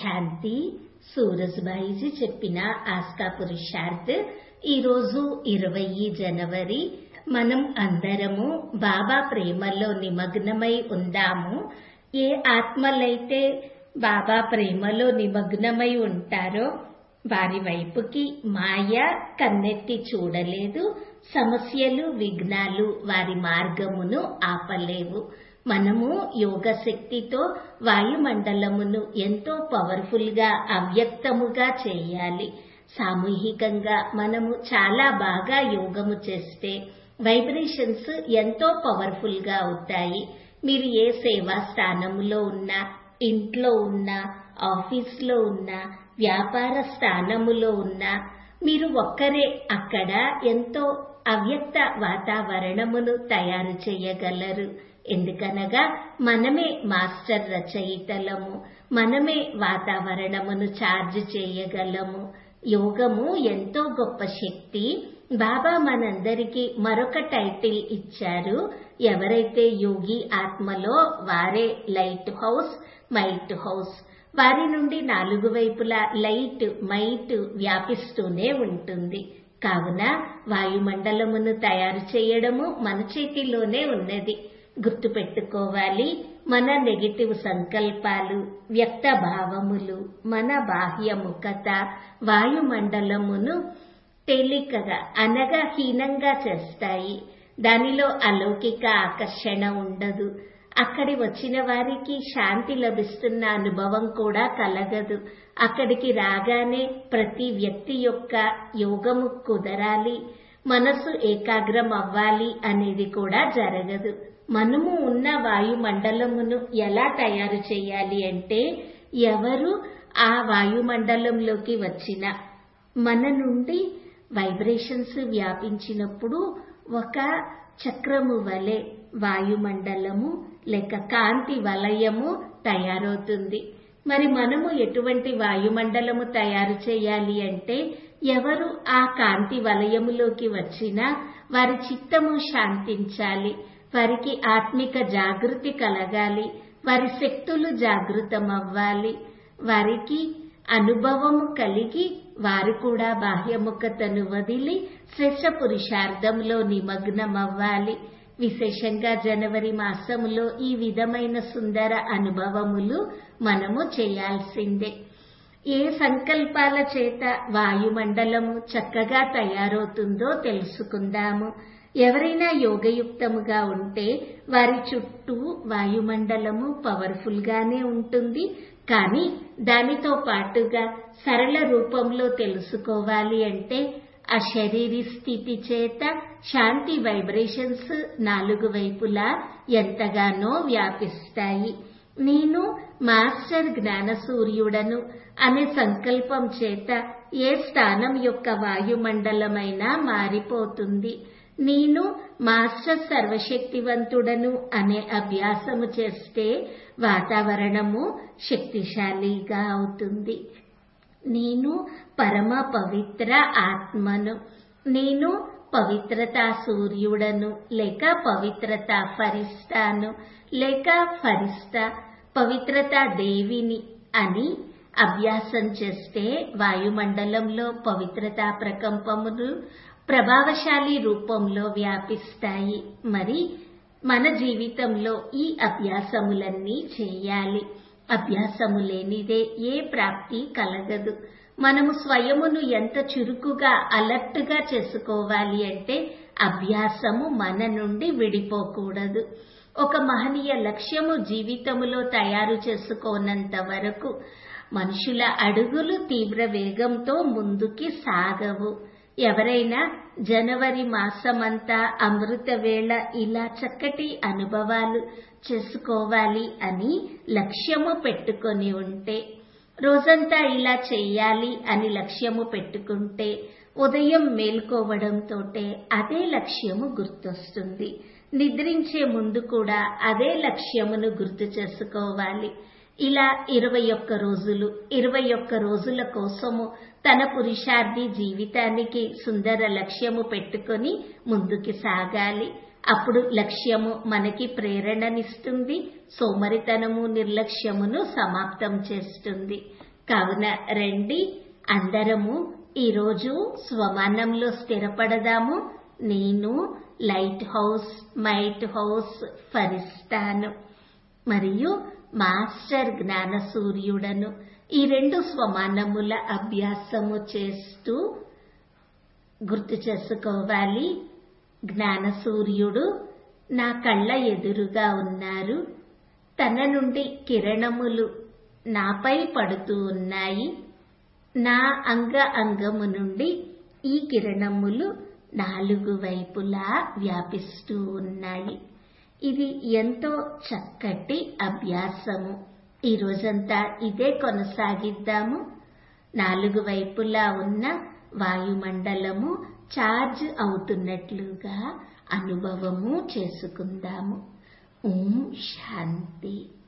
శాంతి సూరజ్బాయిజీ చెప్పిన ఆస్కా పురుషార్థ్ ఈరోజు ఇరవై జనవరి మనం అందరము బాబా ప్రేమలో నిమగ్నమై ఉందాము ఏ ఆత్మలైతే బాబా ప్రేమలో నిమగ్నమై ఉంటారో వారి వైపుకి మాయ కన్నెత్తి చూడలేదు సమస్యలు విఘ్నాలు వారి మార్గమును ఆపలేవు మనము యోగ శక్తితో వాయుమండలమును ఎంతో పవర్ఫుల్ గా అవ్యక్తముగా చేయాలి సామూహికంగా మనము చాలా బాగా యోగము చేస్తే వైబ్రేషన్స్ ఎంతో పవర్ఫుల్ గా అవుతాయి మీరు ఏ సేవా స్థానంలో ఉన్నా ఇంట్లో ఉన్నా ఆఫీస్లో ఉన్నా వ్యాపార స్థానములో ఉన్నా మీరు ఒక్కరే అక్కడ ఎంతో అవ్యక్త వాతావరణమును తయారు చేయగలరు ఎందుకనగా మనమే మాస్టర్ రచయితలము మనమే వాతావరణమును ఛార్జ్ చేయగలము యోగము ఎంతో గొప్ప శక్తి బాబా మనందరికీ మరొక టైటిల్ ఇచ్చారు ఎవరైతే యోగి ఆత్మలో వారే లైట్ హౌస్ మైట్ హౌస్ వారి నుండి నాలుగు వైపులా లైట్ మైట్ వ్యాపిస్తూనే ఉంటుంది కావున వాయుమండలమును తయారు చేయడము మన చేతిలోనే ఉన్నది గుర్తుపెట్టుకోవాలి మన నెగిటివ్ సంకల్పాలు వ్యక్త భావములు మన బాహ్యముఖత వాయుమండలమును తేలికగా అనగా హీనంగా చేస్తాయి దానిలో అలౌకిక ఆకర్షణ ఉండదు అక్కడి వచ్చిన వారికి శాంతి లభిస్తున్న అనుభవం కూడా కలగదు అక్కడికి రాగానే ప్రతి వ్యక్తి యొక్క యోగము కుదరాలి మనసు ఏకాగ్రం అవ్వాలి అనేది కూడా జరగదు మనము ఉన్న వాయుమండలమును ఎలా తయారు చేయాలి అంటే ఎవరు ఆ వాయుమండలంలోకి వచ్చిన మన నుండి వైబ్రేషన్స్ వ్యాపించినప్పుడు ఒక చక్రము వలె వాయుమండలము లేక కాంతి వలయము తయారవుతుంది మరి మనము ఎటువంటి వాయుమండలము తయారు చేయాలి అంటే ఎవరు ఆ కాంతి వలయములోకి వచ్చినా వారి చిత్తము శాంతించాలి వారికి ఆత్మిక జాగృతి కలగాలి వారి శక్తులు జాగృతమవ్వాలి వారికి అనుభవము కలిగి వారు కూడా బాహ్యముఖతను వదిలి శ్రేష్ట పురుషార్థంలో నిమగ్నమవ్వాలి విశేషంగా జనవరి మాసములో ఈ విధమైన సుందర అనుభవములు మనము చేయాల్సిందే ఏ సంకల్పాల చేత వాయుమండలము చక్కగా తయారవుతుందో తెలుసుకుందాము ఎవరైనా యోగయుక్తముగా ఉంటే వారి చుట్టూ వాయుమండలము పవర్ఫుల్ గానే ఉంటుంది కానీ దానితో పాటుగా సరళ రూపంలో తెలుసుకోవాలి అంటే ఆ శరీరీ స్థితి చేత శాంతి వైబ్రేషన్స్ నాలుగు వైపులా ఎంతగానో వ్యాపిస్తాయి నేను మాస్టర్ జ్ఞాన సూర్యుడను అనే సంకల్పం చేత ఏ స్థానం యొక్క వాయుమండలమైనా మారిపోతుంది నేను మాస్టర్ సర్వశక్తివంతుడను అనే అభ్యాసము చేస్తే వాతావరణము శక్తిశాలిగా అవుతుంది నేను పరమ పవిత్ర ఆత్మను నేను పవిత్రతా సూర్యుడను లేక పవిత్రత ఫరిస్తాను లేక ఫరిస్తా పవిత్రతా దేవిని అని అభ్యాసం చేస్తే వాయుమండలంలో పవిత్రతా ప్రకంపములు ప్రభావశాలి రూపంలో వ్యాపిస్తాయి మరి మన జీవితంలో ఈ అభ్యాసములన్నీ చేయాలి అభ్యాసము లేనిదే ఏ ప్రాప్తి కలగదు మనము స్వయమును ఎంత చురుకుగా అలర్ట్గా చేసుకోవాలి అంటే అభ్యాసము మన నుండి విడిపోకూడదు ఒక మహనీయ లక్ష్యము జీవితములో తయారు చేసుకోనంత వరకు మనుషుల అడుగులు తీవ్ర వేగంతో ముందుకి సాగవు ఎవరైనా జనవరి మాసమంతా అమృత వేళ ఇలా చక్కటి అనుభవాలు చేసుకోవాలి అని లక్ష్యము పెట్టుకొని ఉంటే రోజంతా ఇలా చెయ్యాలి అని లక్ష్యము పెట్టుకుంటే ఉదయం మేల్కోవడంతోటే అదే లక్ష్యము గుర్తొస్తుంది నిద్రించే ముందు కూడా అదే లక్ష్యమును గుర్తు చేసుకోవాలి ఇలా ఇరవై ఒక్క రోజులు ఇరవై ఒక్క రోజుల కోసము తన పురుషార్థి జీవితానికి సుందర లక్ష్యము పెట్టుకొని ముందుకి సాగాలి అప్పుడు లక్ష్యము మనకి ప్రేరణనిస్తుంది సోమరితనము నిర్లక్ష్యమును సమాప్తం చేస్తుంది కావున రండి అందరము ఈరోజు స్వమానంలో స్థిరపడదాము నేను లైట్ హౌస్ మైట్ హౌస్ ఫరిస్తాను మరియు మాస్టర్ జ్ఞాన సూర్యుడను ఈ రెండు స్వమానముల అభ్యాసము చేస్తూ గుర్తు చేసుకోవాలి జ్ఞాన సూర్యుడు నా కళ్ళ ఎదురుగా ఉన్నారు తన నుండి కిరణములు నాపై పడుతూ ఉన్నాయి నా అంగ అంగము నుండి ఈ కిరణములు నాలుగు వైపులా వ్యాపిస్తూ ఉన్నాయి ఇది ఎంతో చక్కటి అభ్యాసము ఈ రోజంతా ఇదే కొనసాగిద్దాము నాలుగు వైపులా ఉన్న వాయుమండలము చార్జ్ అవుతున్నట్లుగా అనుభవము చేసుకుందాము ఓం శాంతి